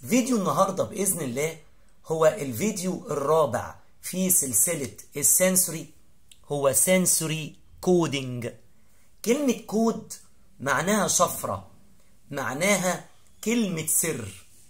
فيديو النهاردة بإذن الله هو الفيديو الرابع في سلسلة السنسوري هو سنسوري كودينج كلمة كود معناها شفرة معناها كلمة سر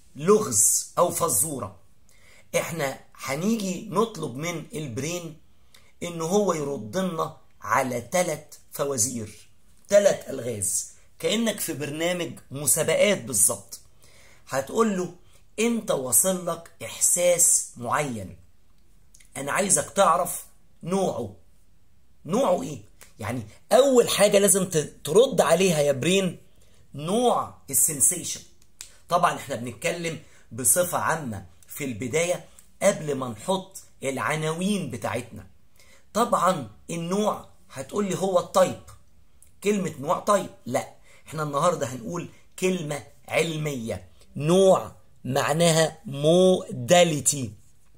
لغز أو فزورة احنا هنيجي نطلب من البرين ان هو يرد لنا على ثلاث فوازير ثلاث الغاز كانك في برنامج مسابقات بالظبط هتقول له انت واصل لك احساس معين انا عايزك تعرف نوعه نوعه ايه يعني اول حاجه لازم ترد عليها يا برين نوع السنسيشن طبعا احنا بنتكلم بصفه عامه في البدايه قبل ما نحط العناوين بتاعتنا طبعا النوع هتقول لي هو التايب كلمة نوع طيب لا احنا النهاردة هنقول كلمة علمية نوع معناها موداليتي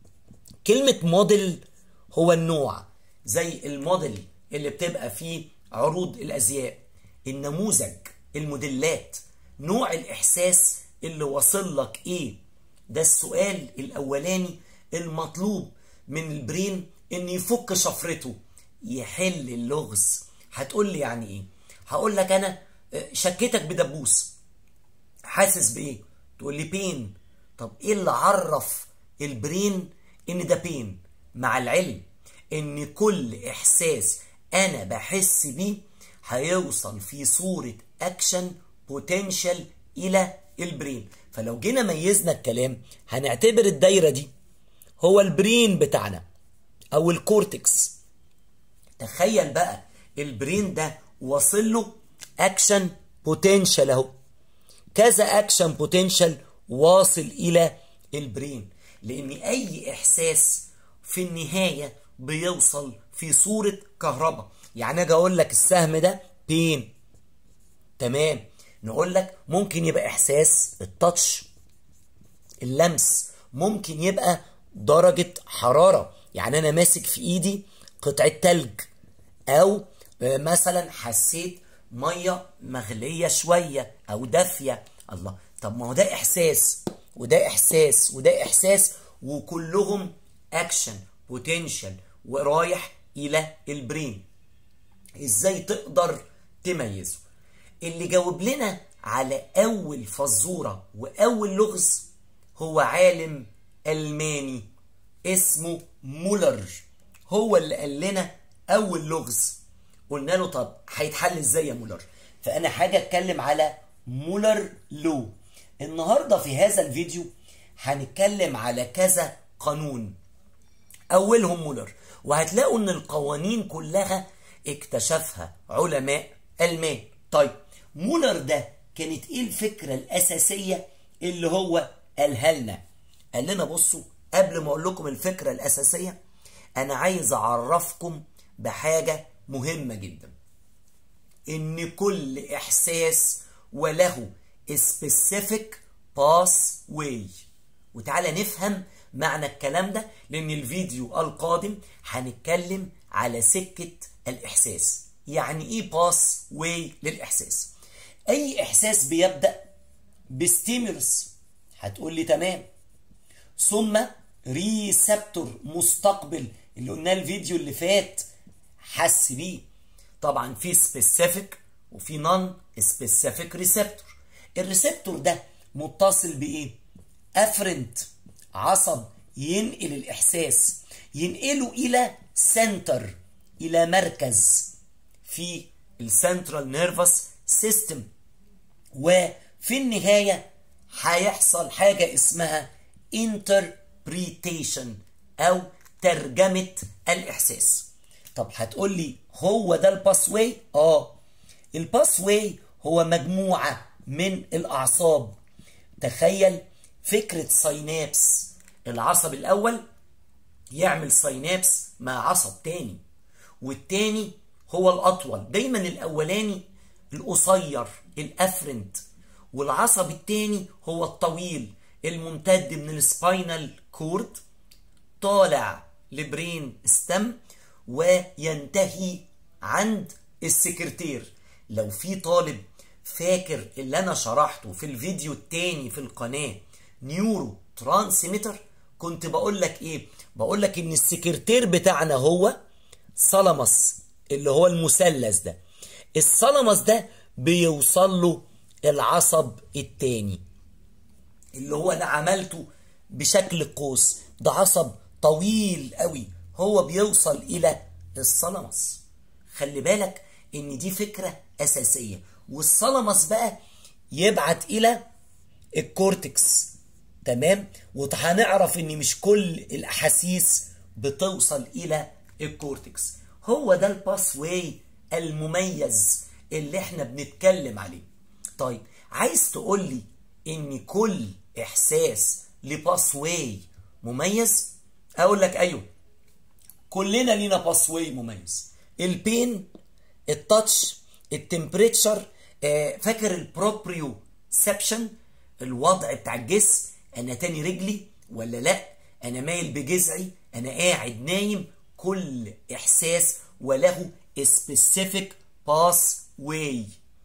كلمة موديل هو النوع زي الموديل اللي بتبقى فيه عروض الأزياء النموذج الموديلات نوع الإحساس اللي واصل لك إيه ده السؤال الأولاني المطلوب من البرين إن يفك شفرته يحل اللغز هتقول لي يعني ايه هقول لك انا شكيتك بدبوس حاسس بايه تقول لي بين طب ايه اللي عرف البرين ان ده بين مع العلم ان كل احساس انا بحس بيه هيوصل في صورة اكشن بوتنشال الى البرين فلو جينا ميزنا الكلام هنعتبر الدايرة دي هو البرين بتاعنا او الكورتكس تخيل بقى البرين ده واصل له اكشن بوتنشال اهو كذا اكشن بوتنشال واصل الى البرين لان اي احساس في النهايه بيوصل في صوره كهرباء يعني اجي اقول لك السهم ده بين تمام نقول لك ممكن يبقى احساس التاتش اللمس ممكن يبقى درجه حراره يعني انا ماسك في ايدي قطعه تلج او مثلا حسيت ميه مغليه شويه او دافيه الله طب ما هو ده احساس وده احساس وده احساس وكلهم اكشن بوتنشال ورايح الى البرين ازاي تقدر تميزه اللي جاوب لنا على اول فزوره واول لغز هو عالم الماني اسمه مولر هو اللي قال لنا اول لغز قلنا له طب هيتحل ازاي يا مولر فانا حاجه اتكلم على مولر لو النهارده في هذا الفيديو هنتكلم على كذا قانون اولهم مولر وهتلاقوا ان القوانين كلها اكتشفها علماء المان طيب مولر ده كانت ايه الفكره الاساسيه اللي هو قالها لنا قال لنا بصوا قبل ما اقول لكم الفكره الاساسيه انا عايز اعرفكم بحاجه مهمه جدا ان كل احساس وله specific pathway وتعالى نفهم معنى الكلام ده لان الفيديو القادم هنتكلم على سكه الاحساس يعني ايه باس واي للاحساس اي احساس بيبدا بستيمولس هتقول لي تمام ثم ريسبتور مستقبل اللي قلناه الفيديو اللي فات حس بيه طبعا في سبيسيفيك وفي نون سبيسيفيك ريسبتور الريسبتور ده متصل بايه افرنت عصب ينقل الاحساس ينقله الى سنتر الى مركز في السنترال نيرفس سيستم وفي النهايه هيحصل حاجه اسمها interpretation او ترجمه الاحساس طب هتقول لي هو ده الباسواي اه الباسواي هو مجموعه من الاعصاب تخيل فكره ساينابس العصب الاول يعمل ساينابس مع عصب تاني والتاني هو الاطول دايما الاولاني القصير الافرنت والعصب التاني هو الطويل الممتد من السباينال كورد طالع لبرين ستم وينتهي عند السكرتير لو في طالب فاكر اللي انا شرحته في الفيديو التاني في القناة نيورو ترانسميتر كنت بقول لك ايه بقول لك ان السكرتير بتاعنا هو صلمس اللي هو المثلث ده الصلمس ده بيوصل له العصب التاني اللي هو انا عملته بشكل قوس ده عصب طويل قوي هو بيوصل الى الصلمس خلي بالك ان دي فكرة اساسية والصلمس بقى يبعت الى الكورتكس تمام وهنعرف ان مش كل الاحاسيس بتوصل الى الكورتكس هو ده الباس واي المميز اللي احنا بنتكلم عليه طيب عايز تقول لي ان كل احساس لباس واي مميز اقول لك ايوه كلنا لينا باس واي مميز البين التاتش التمبريتشر آه فاكر البروبريو سبشن الوضع بتاع الجسم انا تاني رجلي ولا لا انا مايل بجذعي انا قاعد نايم كل احساس وله specific pathway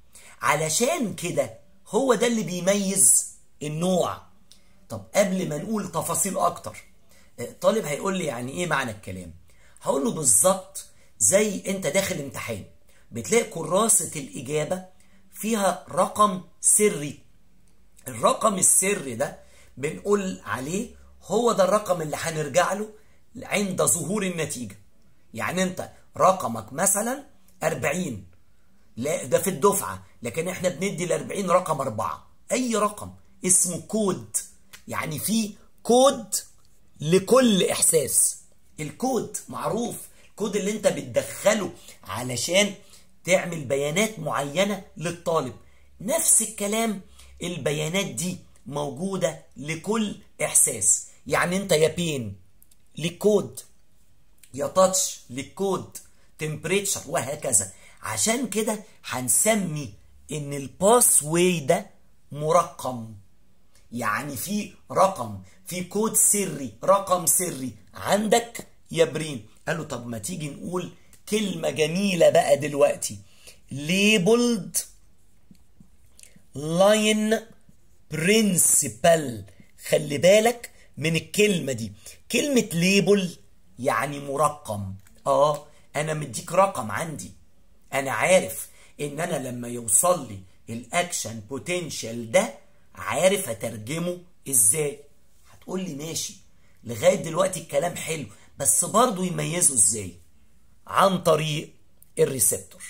علشان كده هو ده اللي بيميز النوع طب قبل ما نقول تفاصيل اكتر طالب هيقول لي يعني ايه معنى الكلام هقول له بالظبط زي انت داخل امتحان بتلاقي كراسة الاجابة فيها رقم سري الرقم السري ده بنقول عليه هو ده الرقم اللي هنرجع له عند ظهور النتيجة يعني انت رقمك مثلا 40 لا ده في الدفعة لكن احنا بندي ال 40 رقم أربعة أي رقم اسمه كود يعني في كود لكل إحساس الكود معروف الكود اللي انت بتدخله علشان تعمل بيانات معينة للطالب نفس الكلام البيانات دي موجودة لكل إحساس يعني انت يا بين لكود يا تاتش للكود تمبريتشر وهكذا عشان كده هنسمي ان الباس واي ده مرقم يعني في رقم في كود سري رقم سري عندك يا برين قال له طب ما تيجي نقول كلمة جميلة بقى دلوقتي labeled line principal خلي بالك من الكلمة دي كلمة ليبل يعني مرقم اه انا مديك رقم عندي انا عارف ان انا لما يوصل لي الاكشن بوتنشال ده عارف اترجمه ازاي هتقول لي ماشي لغايه دلوقتي الكلام حلو بس برضه يميزه ازاي عن طريق الريسبتور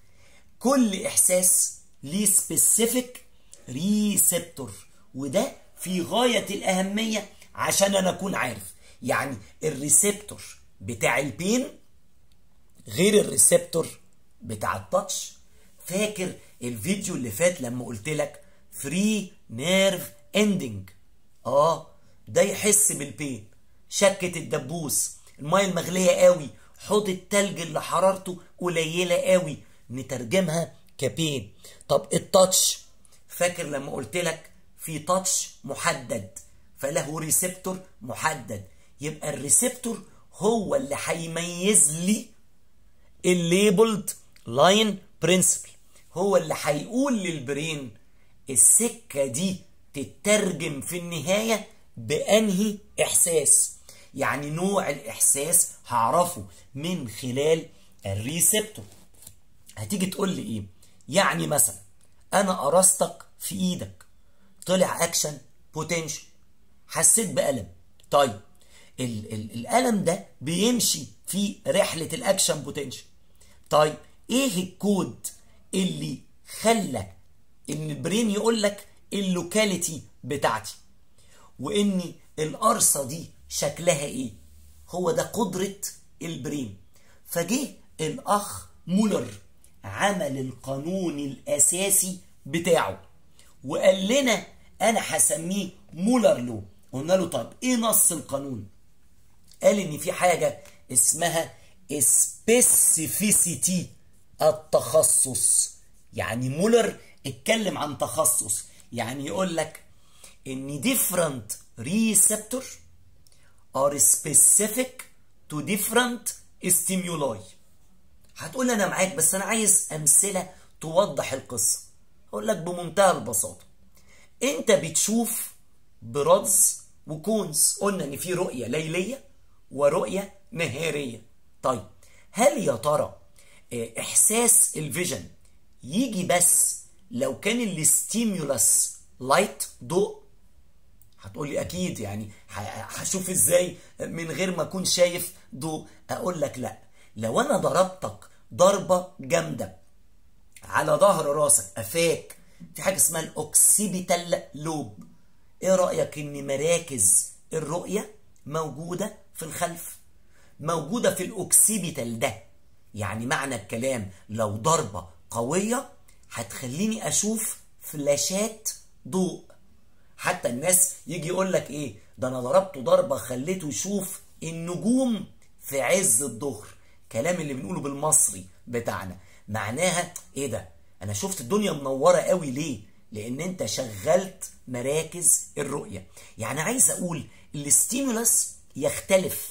كل احساس ليه سبيسيفيك ريسبتور وده في غايه الاهميه عشان انا اكون عارف يعني الريسبتور بتاع البين غير الريسبتور بتاع التاتش فاكر الفيديو اللي فات لما قلت لك فري نيرف اندنج اه ده يحس بالبين شكة الدبوس المية المغلية قوي حوض التلج اللي حرارته قليلة قوي نترجمها كبين طب التاتش فاكر لما قلت لك في تاتش محدد فله ريسبتور محدد يبقى الريسبتور هو اللي هيميز لي الليبلد لاين برنسبل هو اللي هيقول للبرين السكة دي تترجم في النهاية بأنهي إحساس يعني نوع الإحساس هعرفه من خلال الريسبتور هتيجي تقول لي إيه يعني مثلا أنا قرصتك في إيدك طلع أكشن بوتنشال حسيت بألم طيب ال ال الألم ده بيمشي في رحلة الأكشن بوتنشال طيب إيه الكود اللي خلى ان البرين يقول لك اللوكاليتي بتاعتي وان القرصه دي شكلها ايه هو ده قدره البرين فجه الاخ مولر عمل القانون الاساسي بتاعه وقال لنا انا هسميه مولر لو قلنا له طب ايه نص القانون قال ان في حاجه اسمها سبيسيفيسيتي التخصص يعني مولر اتكلم عن تخصص يعني يقول لك ان different receptor are specific to different stimuli هتقول انا معاك بس انا عايز امثله توضح القصه اقول لك بمنتهى البساطه انت بتشوف برودز وكونز قلنا ان في رؤية ليلية ورؤية نهارية طيب هل يا ترى آه، احساس الفيجن يجي بس لو كان الاستيمولس لايت ضوء هتقول لي اكيد يعني ه- هشوف ازاي من غير ما اكون شايف ضوء اقول لك لا لو انا ضربتك ضربه جامده على ظهر راسك قفاك في حاجه اسمها الاوكسيبيتال لوب ايه رايك ان مراكز الرؤيه موجوده في الخلف موجوده في الاوكسيبيتال ده يعني معنى الكلام لو ضربه قويه هتخليني اشوف فلاشات ضوء حتى الناس يجي يقول لك ايه ده انا ضربته ضربه خليته يشوف النجوم في عز الظهر كلام اللي بنقوله بالمصري بتاعنا معناها ايه ده انا شفت الدنيا منوره قوي ليه لان انت شغلت مراكز الرؤيه يعني عايز اقول الاستيمولس يختلف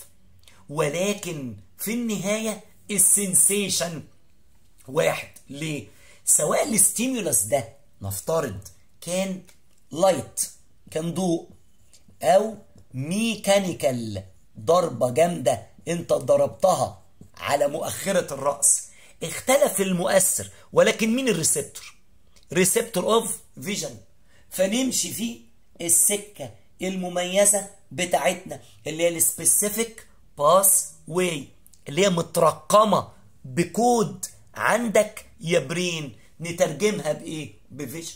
ولكن في النهايه السنسيشن واحد ليه سواء الاستيمولس ده نفترض كان لايت كان ضوء او ميكانيكال ضربة جامدة انت ضربتها على مؤخرة الرأس اختلف المؤثر ولكن مين الريسبتور ريسبتور اوف فيجن فنمشي في السكة المميزة بتاعتنا اللي هي السبيسيفيك باس واي اللي هي مترقمة بكود عندك يا برين نترجمها بايه بفيجن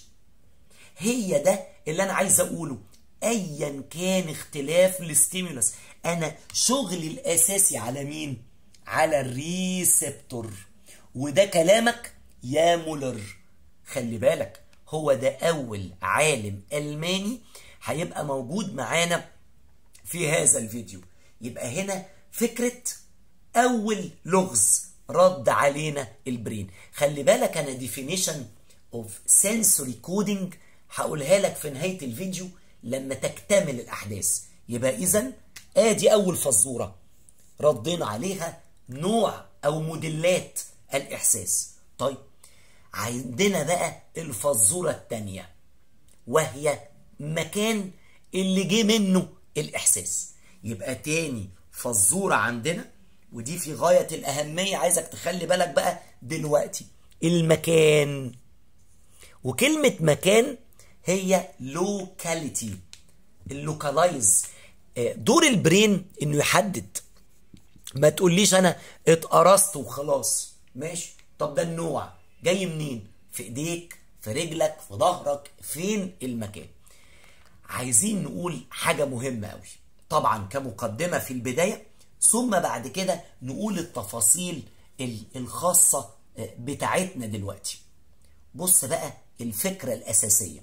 هي ده اللي انا عايز اقوله ايا كان اختلاف الاستيمولس انا شغلي الاساسي على مين على الريسبتور وده كلامك يا مولر خلي بالك هو ده اول عالم الماني هيبقى موجود معانا في هذا الفيديو يبقى هنا فكرة أول لغز رد علينا البرين خلي بالك أنا definition of sensory coding هقولها لك في نهاية الفيديو لما تكتمل الأحداث يبقى إذا آدي أول فزورة ردينا عليها نوع أو موديلات الإحساس طيب عندنا بقى الفزورة التانية وهي مكان اللي جه منه الإحساس يبقى تاني فزورة عندنا ودي في غاية الأهمية عايزك تخلي بالك بقى دلوقتي المكان وكلمة مكان هي locality اللوكالايز دور البرين انه يحدد ما تقوليش انا اتقرصت وخلاص ماشي طب ده النوع جاي منين في ايديك في رجلك في ظهرك فين المكان عايزين نقول حاجة مهمة قوي طبعا كمقدمة في البداية ثم بعد كده نقول التفاصيل الخاصة بتاعتنا دلوقتي بص بقى الفكرة الأساسية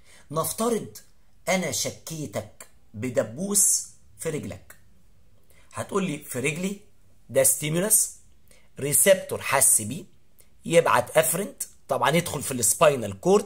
نفترض أنا شكيتك بدبوس في رجلك هتقول لي في رجلي ده ستيمولس ريسبتور حس بيه يبعت افرنت طبعا يدخل في السباينال كورد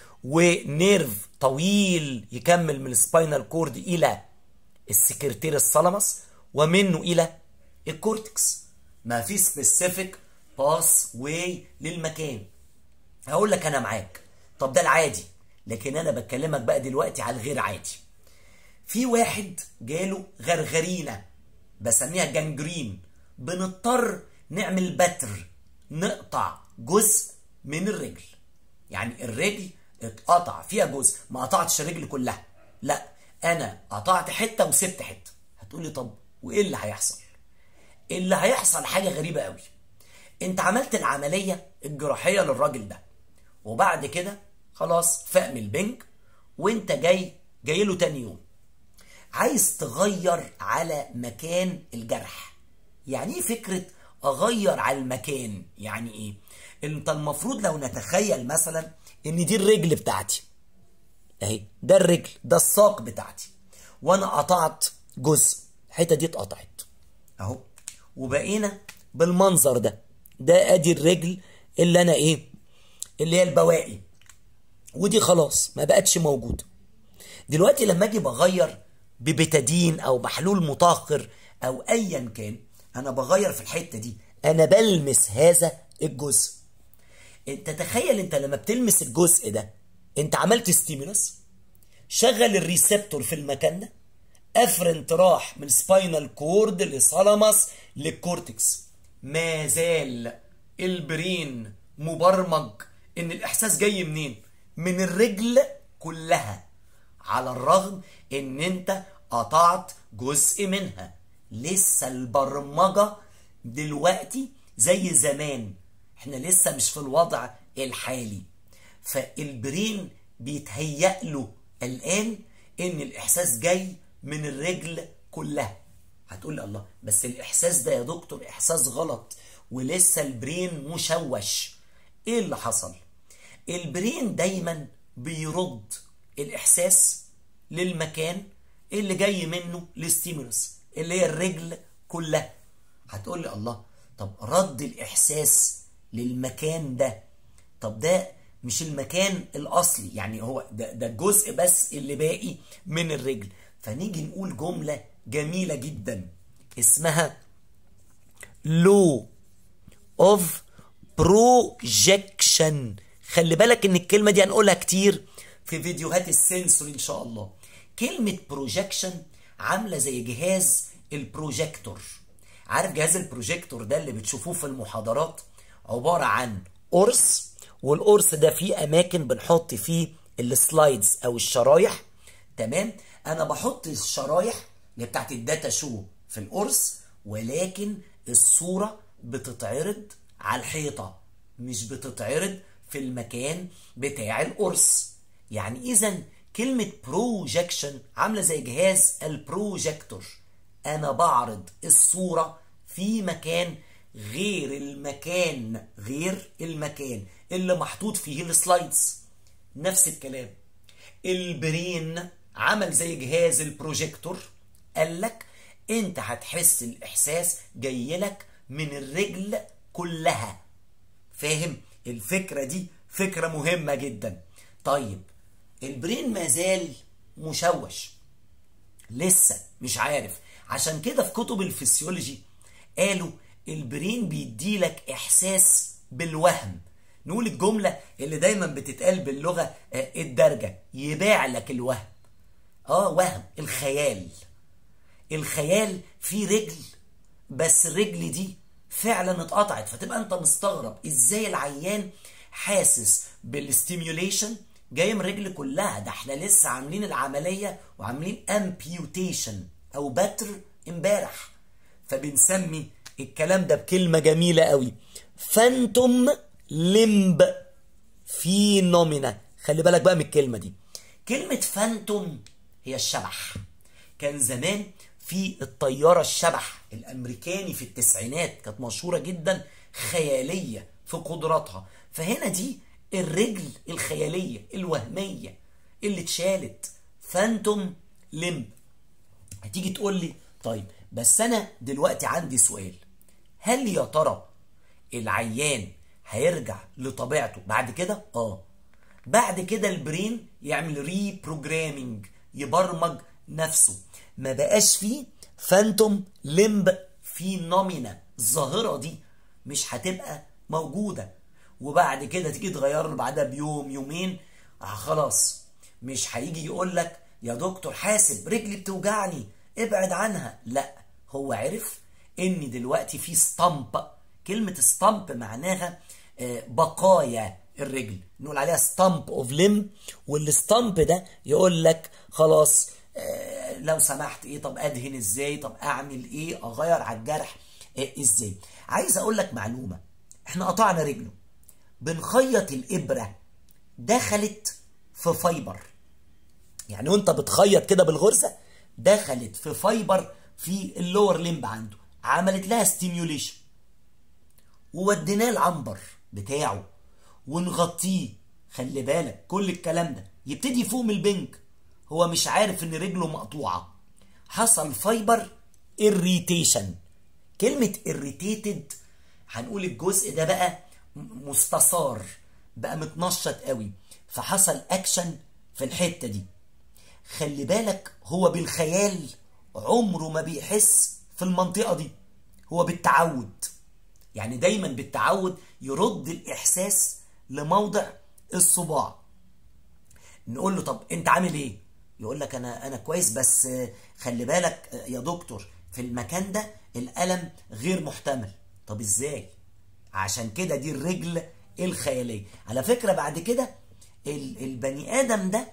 ونيرف طويل يكمل من السباينال كورد الى السكرتير الثالاموس ومنه الى الكورتكس ما في سبيسيفيك باس واي للمكان هقول لك انا معاك طب ده العادي لكن انا بكلمك بقى دلوقتي على الغير عادي في واحد جاله غرغرينه بسميها جانجرين بنضطر نعمل بتر نقطع جزء من الرجل يعني الرجل اتقطع فيها جزء ما قطعتش الرجل كلها لا انا قطعت حته وسبت حته هتقولي طب وايه اللي هيحصل اللي هيحصل حاجه غريبه قوي انت عملت العمليه الجراحيه للراجل ده وبعد كده خلاص فاق من البنك وانت جاي جاي له تاني يوم عايز تغير على مكان الجرح يعني ايه فكره اغير على المكان يعني ايه انت المفروض لو نتخيل مثلا ان دي الرجل بتاعتي اهي ده الرجل ده الساق بتاعتي وانا قطعت جزء الحته دي اتقطعت اهو وبقينا بالمنظر ده ده ادي الرجل اللي انا ايه اللي هي البواقي ودي خلاص ما بقتش موجوده دلوقتي لما اجي بغير ببتادين او محلول مطهر او ايا كان انا بغير في الحته دي انا بلمس هذا الجزء انت تخيل انت لما بتلمس الجزء ده انت عملت ستيمولس شغل الريسبتور في المكان ده افرنت راح من سباينال كورد لثالاموس للكورتكس ما زال البرين مبرمج ان الاحساس جاي منين من الرجل كلها على الرغم ان انت قطعت جزء منها لسه البرمجة دلوقتي زي زمان احنا لسه مش في الوضع الحالي فالبرين بيتهيأ له الآن ان الاحساس جاي من الرجل كلها هتقول لي الله بس الاحساس ده يا دكتور احساس غلط ولسه البرين مشوش ايه اللي حصل البرين دايما بيرد الاحساس للمكان اللي جاي منه الاستيمولوس اللي هي الرجل كلها هتقول لي الله طب رد الاحساس للمكان ده طب ده مش المكان الاصلي يعني هو ده, ده الجزء بس اللي باقي من الرجل فنيجي نقول جملة جميلة جدا اسمها لو اوف بروجكشن خلي بالك ان الكلمة دي هنقولها كتير في فيديوهات السنسوري ان شاء الله كلمة بروجكشن عاملة زي جهاز البروجيكتور عارف جهاز البروجيكتور ده اللي بتشوفوه في المحاضرات عبارة عن قرص والقرص ده فيه اماكن بنحط فيه السلايدز او الشرايح تمام انا بحط الشرايح اللي بتاعت الداتا شو في القرص ولكن الصورة بتتعرض على الحيطة مش بتتعرض في المكان بتاع القرص يعني اذا كلمة بروجكشن عاملة زي جهاز البروجيكتور انا بعرض الصورة في مكان غير المكان غير المكان اللي محطوط فيه السلايدز نفس الكلام البرين عمل زي جهاز البروجيكتور قال لك انت هتحس الاحساس جاي لك من الرجل كلها فاهم الفكرة دي فكرة مهمة جدا طيب البرين مازال مشوش لسه مش عارف عشان كده في كتب الفسيولوجي قالوا البرين بيديلك احساس بالوهم نقول الجملة اللي دايما بتتقال باللغة الدارجة يباع لك الوهم اه وهم الخيال الخيال في رجل بس الرجل دي فعلا اتقطعت فتبقى انت مستغرب ازاي العيان حاسس بالاستيميوليشن جاي من الرجل كلها ده احنا لسه عاملين العملية وعاملين امبيوتيشن او بتر امبارح فبنسمي الكلام ده بكلمة جميلة قوي فانتوم لمب فينومينا خلي بالك بقى من الكلمة دي كلمة فانتوم هي الشبح كان زمان في الطيارة الشبح الأمريكاني في التسعينات كانت مشهورة جدا خيالية في قدراتها فهنا دي الرجل الخيالية الوهمية اللي اتشالت فانتوم لمب هتيجي تقول لي طيب بس أنا دلوقتي عندي سؤال هل يا ترى العيان هيرجع لطبيعته بعد كده اه بعد كده البرين يعمل ري بروجرامينج يبرمج نفسه ما بقاش فيه فانتوم لمب فينومينا الظاهرة دي مش هتبقى موجودة وبعد كده تيجي تغير له بعدها بيوم يومين آه خلاص مش هيجي يقول لك يا دكتور حاسب رجلي بتوجعني ابعد عنها لا هو عرف ان دلوقتي في ستامب كلمة ستامب معناها بقايا الرجل نقول عليها ستامب اوف ليم والستامب ده يقول لك خلاص لو سمحت ايه طب ادهن ازاي طب اعمل ايه اغير على الجرح إيه ازاي عايز اقول لك معلومة احنا قطعنا رجله بنخيط الابرة دخلت في فايبر يعني وانت بتخيط كده بالغرزة دخلت في فايبر في اللور ليمب عنده عملت لها ستيميوليشن ووديناه العنبر بتاعه ونغطيه خلي بالك كل الكلام ده يبتدي يفوق من البنك هو مش عارف ان رجله مقطوعة حصل فايبر irritation كلمة irritated هنقول الجزء ده بقى مستصار بقى متنشط قوي فحصل اكشن في الحتة دي خلي بالك هو بالخيال عمره ما بيحس في المنطقة دي هو بالتعود يعني دايما بالتعود يرد الإحساس لموضع الصباع نقول له طب انت عامل ايه يقول لك انا انا كويس بس خلي بالك يا دكتور في المكان ده الالم غير محتمل طب ازاي عشان كده دي الرجل الخياليه على فكره بعد كده البني ادم ده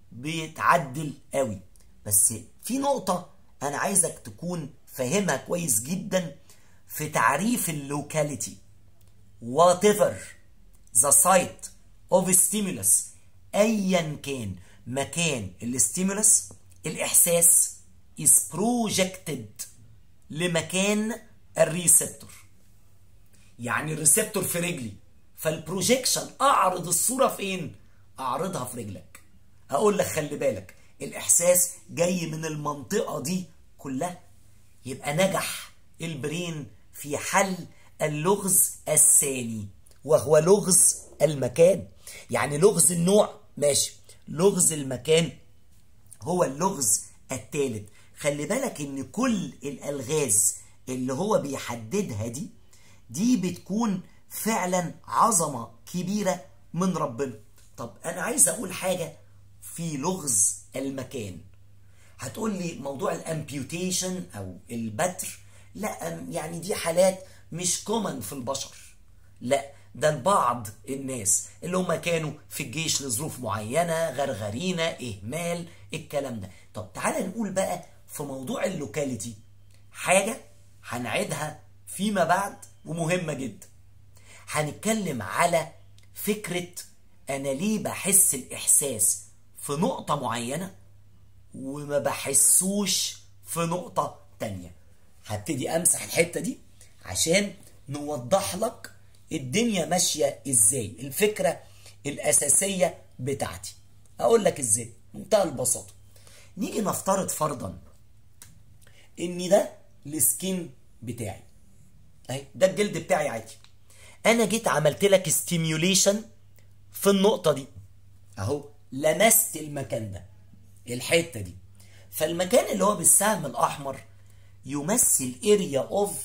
بيتعدل قوي بس في نقطه انا عايزك تكون فاهمها كويس جدا في تعريف اللوكاليتي whatever the site of stimulus ايا كان مكان الاستيمولس الاحساس is projected لمكان الريسبتور يعني الريسبتور في رجلي فالبروجيكشن اعرض الصوره فين اعرضها في رجلك اقول لك خلي بالك الاحساس جاي من المنطقه دي كلها يبقى نجح البرين في حل اللغز الثاني وهو لغز المكان يعني لغز النوع ماشي لغز المكان هو اللغز الثالث خلي بالك ان كل الالغاز اللي هو بيحددها دي دي بتكون فعلا عظمه كبيره من ربنا طب انا عايز اقول حاجه في لغز المكان هتقول لي موضوع الامبيوتيشن او البتر لا يعني دي حالات مش كومن في البشر لا ده لبعض الناس اللي هم كانوا في الجيش لظروف معينة غرغرينة إهمال الكلام ده طب تعالى نقول بقى في موضوع اللوكاليتي حاجة هنعيدها فيما بعد ومهمة جدا هنتكلم على فكرة أنا ليه بحس الإحساس في نقطة معينة وما بحسوش في نقطة تانية هبتدي أمسح الحتة دي عشان نوضح لك الدنيا ماشية ازاي الفكرة الأساسية بتاعتي أقول لك ازاي منتهى البساطة نيجي نفترض فرضا ان ده السكين بتاعي اهي ده الجلد بتاعي عادي انا جيت عملت لك ستيميوليشن في النقطة دي اهو لمست المكان ده الحتة دي فالمكان اللي هو بالسهم الأحمر يمثل اريا اوف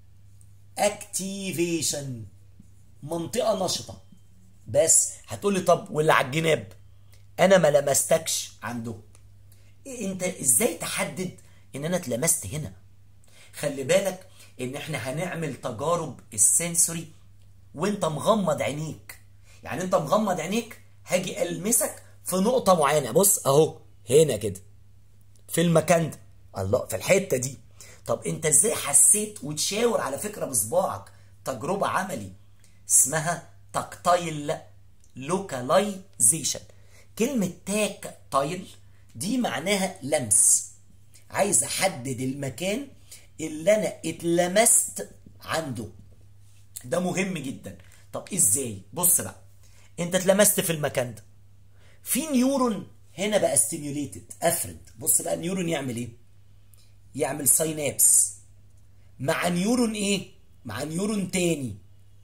اكتيفيشن منطقة نشطة بس هتقولي طب واللي على الجناب انا ما لمستكش عنده إيه انت ازاي تحدد ان انا اتلمست هنا خلي بالك ان احنا هنعمل تجارب السنسوري وانت مغمض عينيك يعني انت مغمض عينيك هاجي المسك في نقطة معينة بص اهو هنا كده في المكان ده الله في الحتة دي طب انت ازاي حسيت وتشاور على فكرة بصباعك تجربة عملي اسمها تاكتايل لوكاليزيشن كلمة تاك تايل دي معناها لمس عايز احدد المكان اللي انا اتلمست عنده ده مهم جدا طب ازاي بص بقى انت اتلمست في المكان ده في نيورون هنا بقى ستيميوليتد افرد بص بقى النيورون يعمل ايه يعمل ساينابس مع نيورون ايه مع نيورون تاني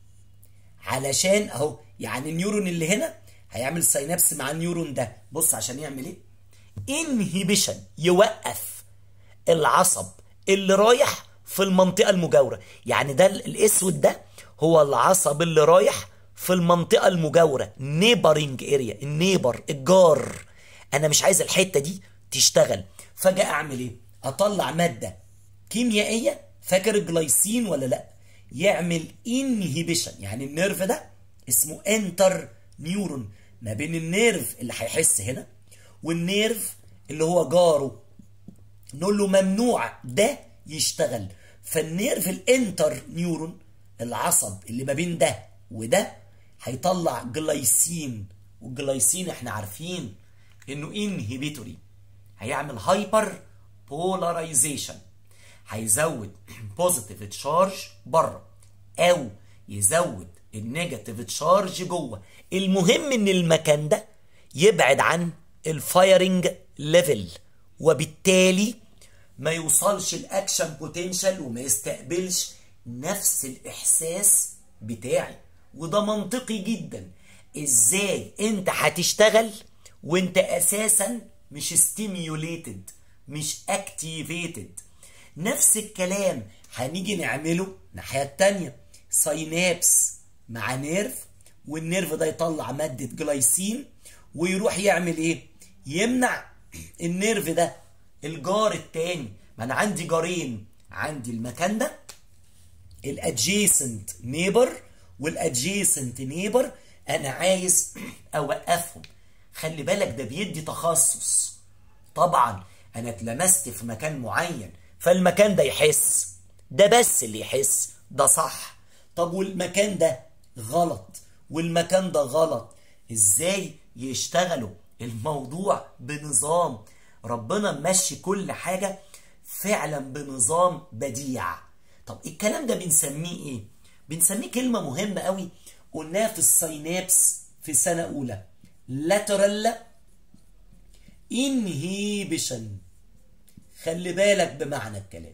علشان اهو يعني النيورون اللي هنا هيعمل ساينابس مع النيورون ده بص عشان يعمل ايه انهيبيشن يوقف العصب اللي رايح في المنطقة المجاورة يعني ده الاسود ده هو العصب اللي رايح في المنطقة المجاورة نيبرنج اريا النيبر الجار انا مش عايز الحتة دي تشتغل فجأة اعمل ايه اطلع مادة كيميائية فاكر الجلايسين ولا لا يعمل انهيبيشن يعني النيرف ده اسمه انتر نيورون ما بين النيرف اللي هيحس هنا والنيرف اللي هو جاره نقول له ممنوع ده يشتغل فالنيرف الانتر نيورون العصب اللي ما بين ده وده هيطلع جلايسين والجلايسين احنا عارفين انه انهبيتوري هيعمل هايبر بولاريزيشن هيزود بوزيتيف تشارج بره او يزود النيجاتيف تشارج جوه المهم ان المكان ده يبعد عن الفايرنج ليفل وبالتالي ما يوصلش الاكشن بوتنشال وما يستقبلش نفس الاحساس بتاعي وده منطقي جدا ازاي انت هتشتغل وانت اساسا مش ستيميوليتد مش اكتيفيتد نفس الكلام هنيجي نعمله الناحيه التانية ساينابس مع نيرف والنيرف ده يطلع ماده جلايسين ويروح يعمل ايه يمنع النيرف ده الجار التاني ما انا عندي جارين عندي المكان ده الادجيسنت نيبر والادجيسنت نيبر انا عايز اوقفهم خلي بالك ده بيدي تخصص طبعا انا اتلمست في مكان معين فالمكان ده يحس ده بس اللي يحس ده صح طب والمكان ده غلط والمكان ده غلط ازاي يشتغلوا الموضوع بنظام ربنا ممشي كل حاجة فعلا بنظام بديع طب الكلام ده بنسميه ايه بنسميه كلمة مهمة قوي قلناها في الساينابس في سنة أولى lateral inhibition خلي بالك بمعنى الكلام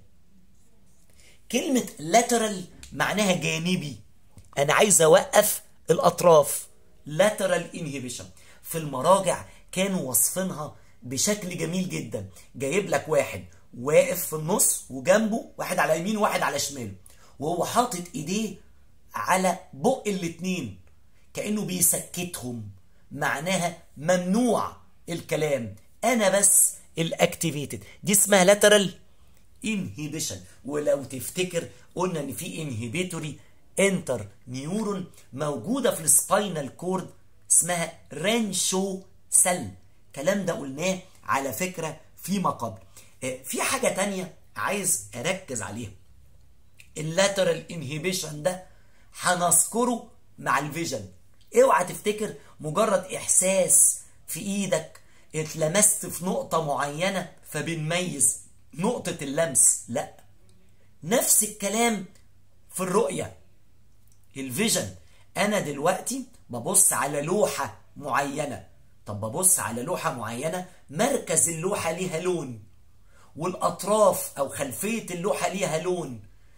كلمة lateral معناها جانبي أنا عايز أوقف الأطراف lateral inhibition في المراجع كانوا وصفينها بشكل جميل جدا جايب لك واحد واقف في النص وجنبه واحد على يمين وواحد على شماله وهو حاطط ايديه على بق الاتنين كأنه بيسكتهم معناها ممنوع الكلام انا بس الاكتيفيتد دي اسمها لاترال انهيبيشن ولو تفتكر قلنا ان في انهيبيتوري انتر نيورون موجوده في السباينال كورد اسمها رينشو سل الكلام ده قلناه على فكره فيما قبل في حاجه تانية عايز اركز عليها اللاترال انهيبيشن ده هنذكره مع الفيجن اوعى تفتكر مجرد احساس في ايدك اتلمست في نقطة معينة فبنميز نقطة اللمس لا نفس الكلام في الرؤية الفيجن انا دلوقتي ببص على لوحة معينة طب ببص على لوحة معينة مركز اللوحة ليها لون والاطراف او خلفية اللوحة ليها لون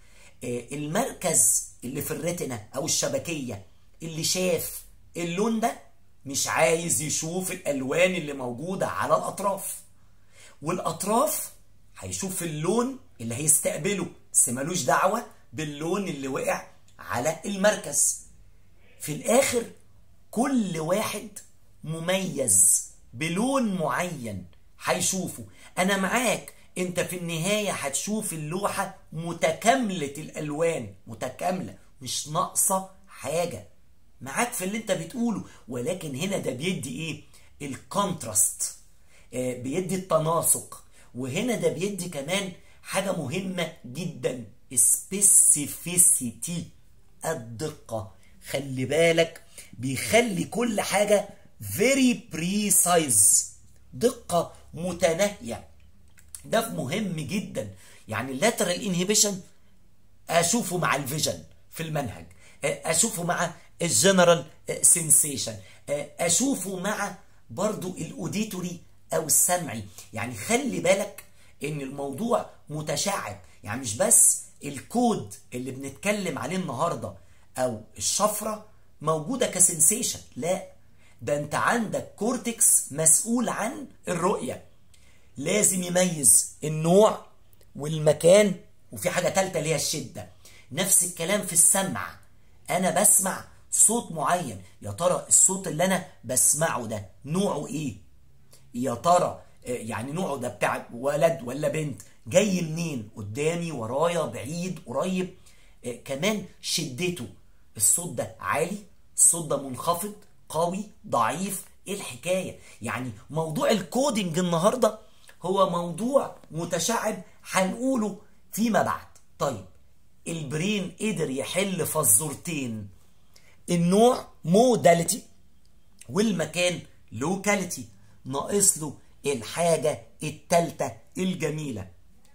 المركز اللي في الريتنا او الشبكية اللي شاف اللون ده مش عايز يشوف الالوان اللي موجودة على الاطراف والاطراف هيشوف اللون اللي هيستقبله بس ملوش دعوة باللون اللي وقع على المركز في الاخر كل واحد مميز بلون معين هيشوفه انا معاك انت في النهاية هتشوف اللوحة متكاملة الالوان متكاملة مش ناقصة حاجة معاك في اللي انت بتقوله ولكن هنا ده بيدي ايه الكونتراست آه بيدي التناسق وهنا ده بيدي كمان حاجة مهمة جدا سبيسيفيسيتي الدقة خلي بالك بيخلي كل حاجة very precise دقة متناهية ده مهم جدا يعني اللاترال انهيبيشن اشوفه مع الفيجن في المنهج اشوفه مع الجنرال سنسيشن اشوفه مع برضو الاوديتوري او السمعي يعني خلي بالك ان الموضوع متشعب يعني مش بس الكود اللي بنتكلم عليه النهارده او الشفره موجوده كسنسيشن لا ده انت عندك كورتكس مسؤول عن الرؤيه لازم يميز النوع والمكان وفي حاجه ثالثه اللي هي الشده نفس الكلام في السمع انا بسمع صوت معين يا ترى الصوت اللي انا بسمعه ده نوعه ايه يا ترى يعني نوعه ده بتاع ولد ولا بنت جاي منين قدامي ورايا بعيد قريب كمان شدته الصوت ده عالي الصوت ده منخفض قوي ضعيف ايه الحكايه يعني موضوع الكودينج النهارده هو موضوع متشعب هنقوله فيما بعد طيب البرين قدر يحل فزورتين النوع موداليتي والمكان لوكاليتي ناقص له الحاجة التالتة الجميلة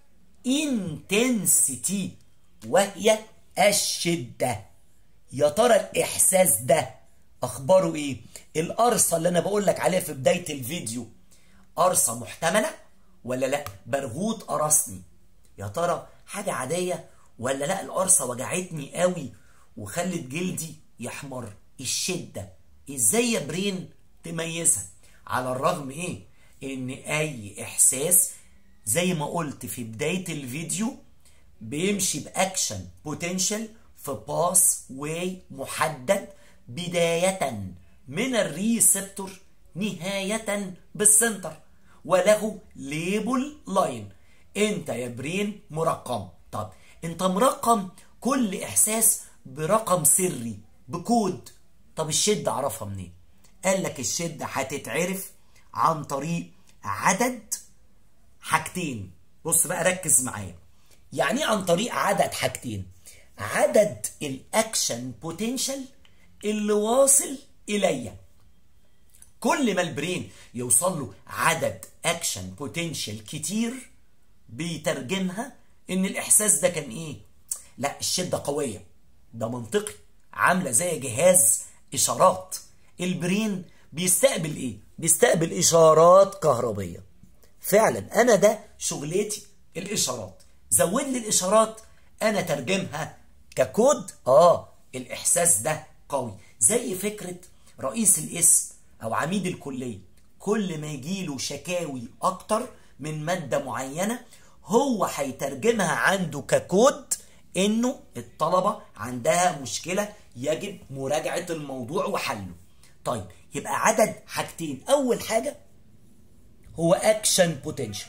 انتنسيتي وهي الشدة يا ترى الإحساس ده أخباره إيه؟ القرصة اللي أنا بقول لك عليها في بداية الفيديو قرصة محتملة ولا لا؟ برغوت قرصني يا ترى حاجة عادية ولا لا القرصة وجعتني قوي وخلت جلدي يحمر الشدة ازاي يا برين تميزها على الرغم ايه ان اي احساس زي ما قلت في بداية الفيديو بيمشي باكشن بوتنشال في باس واي محدد بداية من الريسبتور نهاية بالسنتر وله ليبل لاين انت يا برين مرقم طب انت مرقم كل احساس برقم سري بكود طب الشدة اعرفها منين قال لك الشدة هتتعرف عن طريق عدد حاجتين بص بقى ركز معايا يعني ايه عن طريق عدد حاجتين عدد الاكشن بوتنشال اللي واصل اليا كل ما البرين يوصل له عدد اكشن بوتنشال كتير بيترجمها ان الاحساس ده كان ايه لا الشده قويه ده منطقي عامله زي جهاز اشارات البرين بيستقبل ايه بيستقبل اشارات كهربيه فعلا انا ده شغلتي الاشارات زود لي الاشارات انا ترجمها ككود اه الاحساس ده قوي زي فكره رئيس القسم او عميد الكليه كل ما يجيله شكاوي اكتر من ماده معينه هو هيترجمها عنده ككود انه الطلبه عندها مشكله يجب مراجعه الموضوع وحله طيب يبقى عدد حاجتين اول حاجه هو اكشن بوتنشال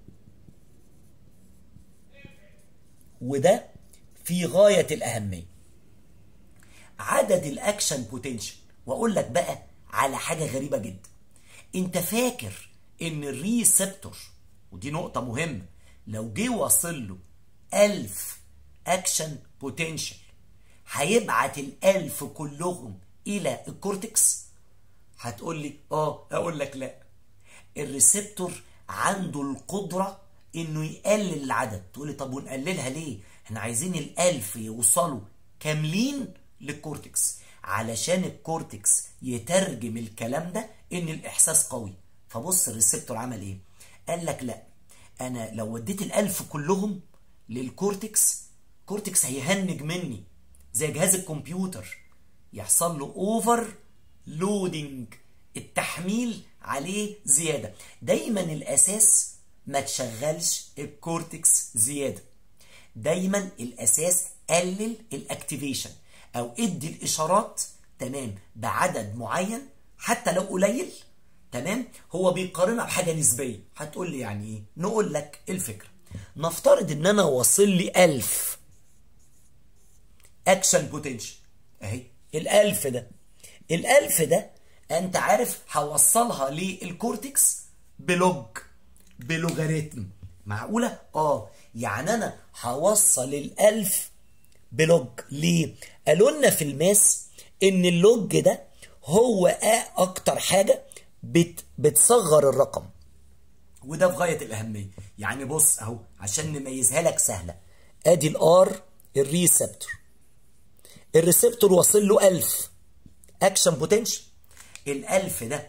وده في غايه الاهميه عدد الاكشن بوتنشال واقول لك بقى على حاجه غريبه جدا انت فاكر ان الريسبتور ودي نقطه مهمه لو جه واصل له 1000 اكشن بوتنشال هيبعت الألف كلهم إلى الكورتكس هتقول لي اه اقول لك لا الريسبتور عنده القدرة انه يقلل العدد تقول لي طب ونقللها ليه احنا عايزين الألف يوصلوا كاملين للكورتكس علشان الكورتكس يترجم الكلام ده ان الاحساس قوي فبص الريسبتور عمل ايه قال لك لا انا لو وديت الألف كلهم للكورتكس كورتكس هيهنج مني زي جهاز الكمبيوتر يحصل له اوفر لودنج التحميل عليه زياده دايما الاساس ما تشغلش الكورتكس زياده دايما الاساس قلل الاكتيفيشن او ادي الاشارات تمام بعدد معين حتى لو قليل تمام هو بيقارنها بحاجه نسبيه هتقول لي يعني ايه نقول لك الفكره نفترض ان انا واصل لي 1000 اكشن بوتنشال اهي الالف ده الالف ده انت عارف هوصلها للكورتكس بلوج بلوغاريتم معقوله اه يعني انا هوصل الالف بلوج ليه قالوا لنا في الماس ان اللوج ده هو اكتر حاجه بت بتصغر الرقم وده في غايه الاهميه يعني بص اهو عشان نميزها لك سهله ادي الار الريسبتور الريسبتور واصل له 1000 اكشن بوتنشال الألف ده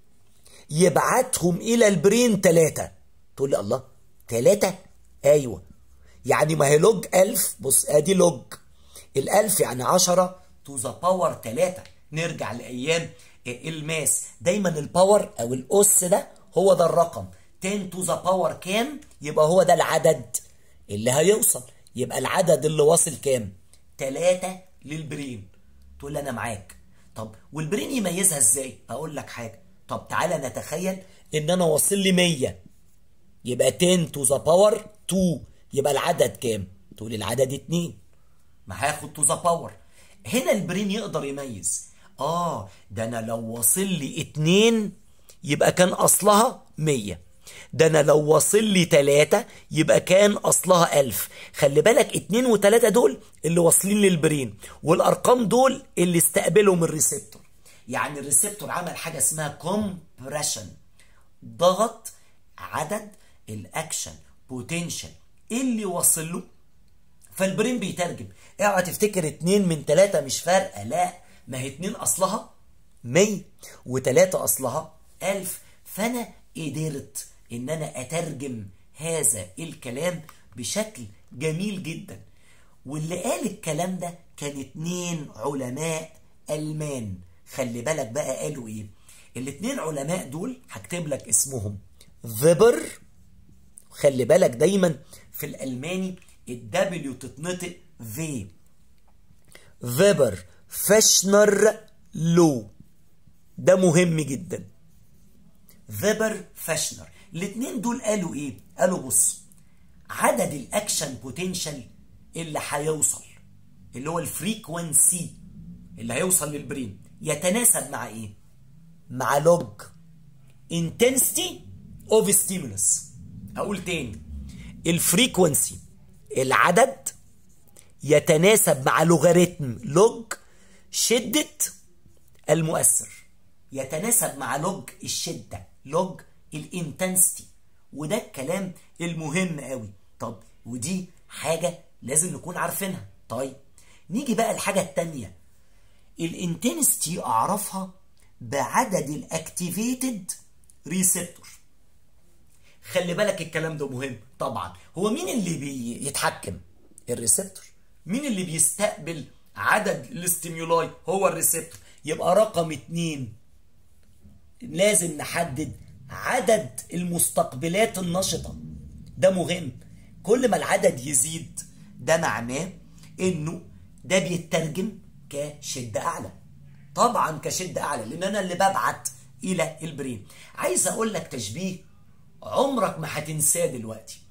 يبعتهم إلى البرين ثلاثة تقول لي الله ثلاثة أيوة يعني ما هي لوج ألف بص أدي لوج الألف يعني عشرة تو ذا باور ثلاثة نرجع لأيام الماس دايما الباور أو الأس ده هو ده الرقم 10 تو ذا باور كام يبقى هو ده العدد اللي هيوصل يبقى العدد اللي واصل كام ثلاثة للبرين تقول لي أنا معاك طب والبرين يميزها ازاي اقول لك حاجه طب تعالى نتخيل ان انا واصل لي 100 يبقى 10 تو ذا باور 2 يبقى العدد كام تقول العدد 2 ما هاخد تو ذا باور هنا البرين يقدر يميز اه ده انا لو واصل لي 2 يبقى كان اصلها 100 ده انا لو واصل لي 3 يبقى كان اصلها 1000 خلي بالك 2 و3 دول اللي واصلين للبرين والارقام دول اللي استقبلهم الريسبتور يعني الريسبتور عمل حاجه اسمها كومبريشن ضغط عدد الاكشن بوتنشال اللي واصل له فالبرين بيترجم اوعى تفتكر 2 من 3 مش فارقه لا ما هي 2 اصلها 100 و3 اصلها 1000 فانا قدرت ان انا اترجم هذا الكلام بشكل جميل جدا واللي قال الكلام ده كان اتنين علماء المان خلي بالك بقى قالوا ايه الاتنين علماء دول هكتب لك اسمهم فيبر خلي بالك دايما في الالماني الدبليو تتنطق في فيبر فاشنر لو ده مهم جدا فيبر فاشنر الاتنين دول قالوا ايه قالوا بص عدد الاكشن بوتنشال اللي هيوصل اللي هو الفريكونسي اللي هيوصل للبرين يتناسب مع ايه مع لوج intensity of stimulus اقول تاني الفريكونسي العدد يتناسب مع لوغاريتم لوج شدة المؤثر يتناسب مع لوج الشدة لوج الانتنسيتي وده الكلام المهم قوي طب ودي حاجة لازم نكون عارفينها طيب نيجي بقى الحاجة التانية الانتنسيتي اعرفها بعدد الاكتيفيتد ريسبتور خلي بالك الكلام ده مهم طبعا هو مين اللي بيتحكم الريسبتور مين اللي بيستقبل عدد الاستيمولاي هو الريسبتور يبقى رقم اتنين لازم نحدد عدد المستقبلات النشطة ده مهم كل ما العدد يزيد ده معناه انه ده بيترجم كشدة اعلى طبعا كشدة اعلى لان انا اللي ببعت الى البرين عايز اقول لك تشبيه عمرك ما هتنساه دلوقتي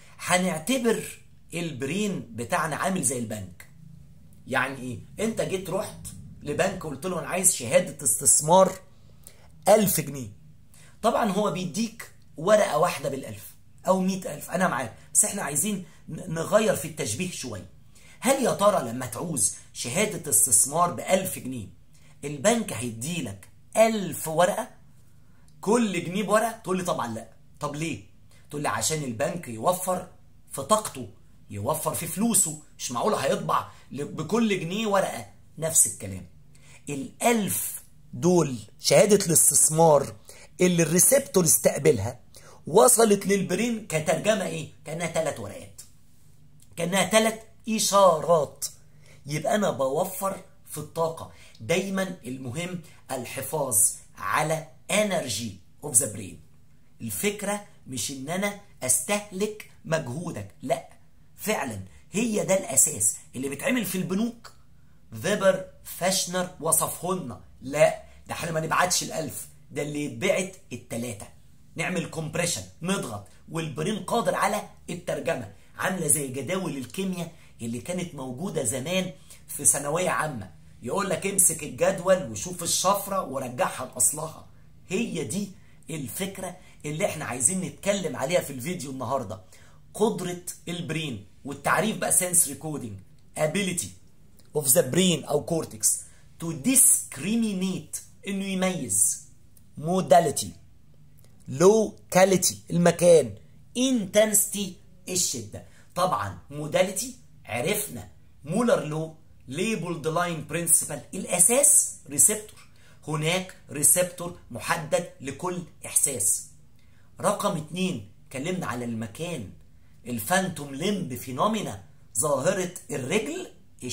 هنعتبر البرين بتاعنا عامل زي البنك يعني ايه انت جيت رحت لبنك وقلت له انا عايز شهادة استثمار ألف جنيه طبعا هو بيديك ورقة واحدة بالألف أو مئة ألف أنا معاك بس احنا عايزين نغير في التشبيه شوية هل يا ترى لما تعوز شهادة استثمار بألف جنيه البنك هيديلك ألف ورقة كل جنيه بورقة تقول لي طبعا لا طب ليه تقول لي عشان البنك يوفر في طاقته يوفر في فلوسه مش معقول هيطبع بكل جنيه ورقة نفس الكلام الألف دول شهادة الاستثمار اللي الريسبتور استقبلها وصلت للبرين كترجمة ايه كأنها ثلاث ورقات كأنها ثلاث إشارات يبقى أنا بوفر في الطاقة دايما المهم الحفاظ على انرجي اوف ذا برين الفكرة مش ان انا استهلك مجهودك لا فعلا هي ده الاساس اللي بيتعمل في البنوك فيبر فاشنر وصفهن لا ده احنا ما نبعتش الالف ده اللي يتبعت التلاتة نعمل كومبريشن نضغط والبرين قادر على الترجمة عاملة زي جداول الكيمياء اللي كانت موجودة زمان في ثانوية عامة يقول لك امسك الجدول وشوف الشفرة ورجعها لأصلها هي دي الفكرة اللي احنا عايزين نتكلم عليها في الفيديو النهاردة قدرة البرين والتعريف بقى sensory coding ability of the brain أو cortex to discriminate إنه يميز modality locality المكان intensity الشدة طبعا modality عرفنا مولر لو labeled line principle الأساس ريسبتور هناك ريسبتور محدد لكل إحساس رقم اتنين اتكلمنا على المكان الفانتوم لمب فينومينا ظاهرة الرجل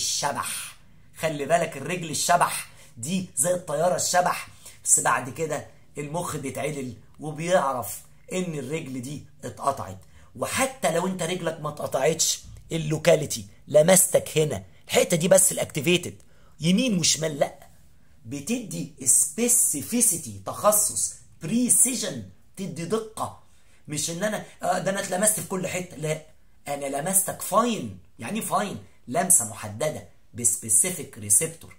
الشبح خلي بالك الرجل الشبح دي زي الطيارة الشبح بس بعد كده المخ بيتعدل وبيعرف ان الرجل دي اتقطعت وحتى لو انت رجلك ما اتقطعتش اللوكاليتي لمستك هنا الحته دي بس الاكتيفيتد يمين وشمال لا بتدي سبيسيفيسيتي تخصص بريسيجن تدي دقه مش ان انا آه ده انا اتلمست في كل حته لا انا لمستك فاين يعني فاين لمسه محدده بسبيسيفيك ريسبتور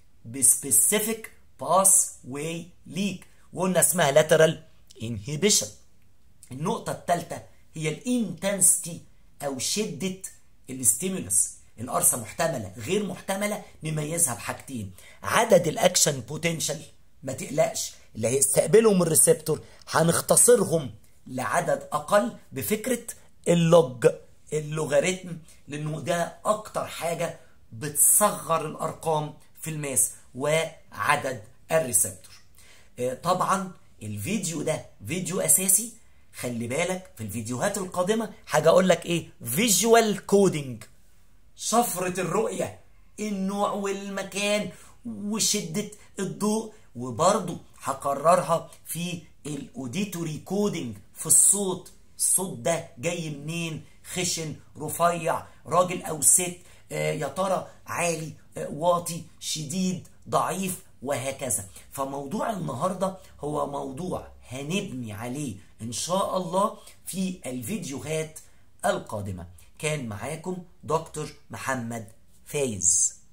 بسبيسيفيك باس واي ليك وقلنا اسمها لاترال انهيبيشن النقطه الثالثه هي الانتنسيتي او شده الاستيمولس القرصة محتملة غير محتملة نميزها بحاجتين عدد الاكشن بوتنشال ما تقلقش اللي هيستقبلهم الريسبتور هنختصرهم لعدد اقل بفكرة اللوج اللوغاريتم لانه ده اكتر حاجة بتصغر الارقام في الماس وعدد الريسبتور طبعا الفيديو ده فيديو اساسي خلي بالك في الفيديوهات القادمة حاجة اقول لك ايه فيجوال كودينج شفرة الرؤية النوع والمكان وشدة الضوء وبرضو هكررها في الاوديتوري كودينج في الصوت الصوت ده جاي منين خشن رفيع راجل او ست آه يا ترى عالي آه واطي شديد ضعيف وهكذا فموضوع النهاردة هو موضوع هنبني عليه إن شاء الله في الفيديوهات القادمة كان معاكم دكتور محمد فايز